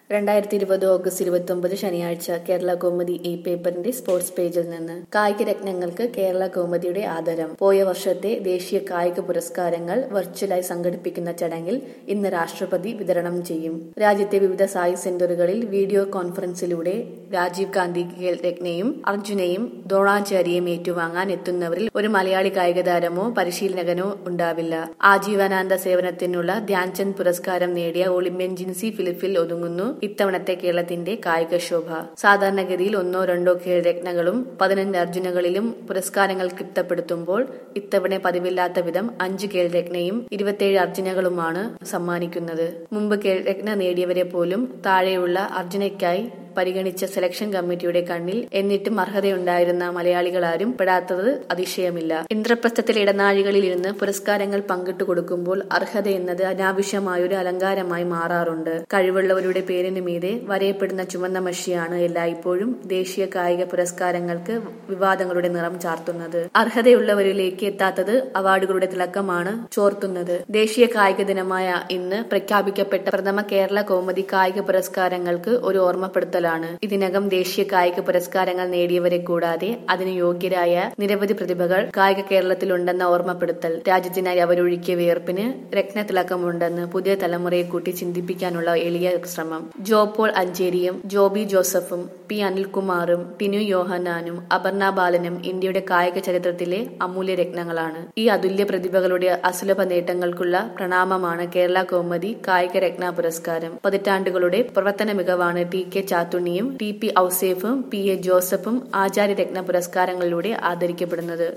രണ്ടായിരത്തി ഇരുപത് ഓഗസ്റ്റ് ഇരുപത്തി ഒമ്പത് ശനിയാഴ്ച കേരള കൗമുദി ഈ പേപ്പറിന്റെ സ്പോർട്സ് പേജിൽ നിന്ന് കായിക രത്നങ്ങൾക്ക് കേരള കൗമുദിയുടെ ആദരം പോയ വർഷത്തെ ദേശീയ കായിക പുരസ്കാരങ്ങൾ വെർച്വലായി സംഘടിപ്പിക്കുന്ന ചടങ്ങിൽ ഇന്ന് രാഷ്ട്രപതി വിതരണം ചെയ്യും രാജ്യത്തെ വിവിധ സായി സെന്ററുകളിൽ വീഡിയോ കോൺഫറൻസിലൂടെ രാജീവ് ഗാന്ധി ഖേൽ രത്നയും അർജുനെയും ദ്രോണാചാര്യയും ഏറ്റുവാങ്ങാൻ എത്തുന്നവരിൽ ഒരു മലയാളി കായിക താരമോ പരിശീലകനോ ഉണ്ടാവില്ല ആജീവനാന്ത സേവനത്തിനുള്ള ധ്യാൻചന്ദ് പുരസ്കാരം നേടിയ ഒളിമ്പ്യൻ ജിൻസി ഫിലിപ്പിൽ ഒതുങ്ങുന്നു ഇത്തവണത്തെ കേരളത്തിന്റെ കായിക ശോഭ സാധാരണഗതിയിൽ ഒന്നോ രണ്ടോ ഖേൽരത്നകളും പതിനഞ്ച് അർജുനകളിലും പുരസ്കാരങ്ങൾ ക്ലിപ്തപ്പെടുത്തുമ്പോൾ ഇത്തവണ പതിവില്ലാത്ത വിധം അഞ്ച് ഖേൽരത്നയും ഇരുപത്തിയേഴ് അർജുനകളുമാണ് സമ്മാനിക്കുന്നത് മുമ്പ് ഖേൽരത്ന നേടിയവരെ പോലും താഴെയുള്ള അർജുനയ്ക്കായി പരിഗണിച്ച സെലക്ഷൻ കമ്മിറ്റിയുടെ കണ്ണിൽ എന്നിട്ടും അർഹതയുണ്ടായിരുന്ന മലയാളികളാരും പെടാത്തത് അതിശയമില്ല ഇന്ദ്രപ്രസ്ഥത്തിലെ ഇടനാഴികളിൽ ഇരുന്ന് പുരസ്കാരങ്ങൾ പങ്കിട്ടു കൊടുക്കുമ്പോൾ അർഹത എന്നത് അനാവശ്യമായൊരു അലങ്കാരമായി മാറാറുണ്ട് കഴിവുള്ളവരുടെ പേരിന് മീതെ വരയപ്പെടുന്ന ചുവന്ന മഷിയാണ് എല്ലായ്പ്പോഴും ദേശീയ കായിക പുരസ്കാരങ്ങൾക്ക് വിവാദങ്ങളുടെ നിറം ചാർത്തുന്നത് അർഹതയുള്ളവരിലേക്ക് എത്താത്തത് അവാർഡുകളുടെ തിളക്കമാണ് ചോർത്തുന്നത് ദേശീയ കായിക ദിനമായ ഇന്ന് പ്രഖ്യാപിക്കപ്പെട്ട പ്രഥമ കേരള കൗമുദി കായിക പുരസ്കാരങ്ങൾക്ക് ഒരു ഓർമ്മപ്പെടുത്തലാണ് ഇതിനകം ദേശീയ കായിക പുരസ്കാരങ്ങൾ നേടിയവരെ കൂടാതെ അതിന് യോഗ്യരായ നിരവധി പ്രതിഭകൾ കായിക കേരളത്തിലുണ്ടെന്ന ഓർമ്മപ്പെടുത്തൽ രാജ്യത്തിനായി അവരൊഴുക്കിയ വിയർപ്പിന് രത്നതിളക്കമുണ്ടെന്ന് പുതിയ തലമുറയെ കൂട്ടി ചിന്തിപ്പിക്കാനുള്ള എളിയ ശ്രമം ജോ പോൾ അഞ്ചേരിയും ജോബി ജോസഫും പി അനിൽകുമാറും ടിനു യോഹനാനും അപർണ ബാലനും ഇന്ത്യയുടെ കായിക ചരിത്രത്തിലെ അമൂല്യ രത്നങ്ങളാണ് ഈ അതുല്യ പ്രതിഭകളുടെ അസുലഭ നേട്ടങ്ങൾക്കുള്ള പ്രണാമമാണ് കേരള കൗമുദി കായിക രത്ന പുരസ്കാരം പതിറ്റാണ്ടുകളുടെ പ്രവർത്തന മികവാണ് ടി കെ ചാത്തുണ്ണിയും ടി പി ഔസേഫും പി എ ജോസഫും ആചാര്യരത്ന പുരസ്കാരങ്ങളിലൂടെ ആദരിക്കപ്പെടുന്നത്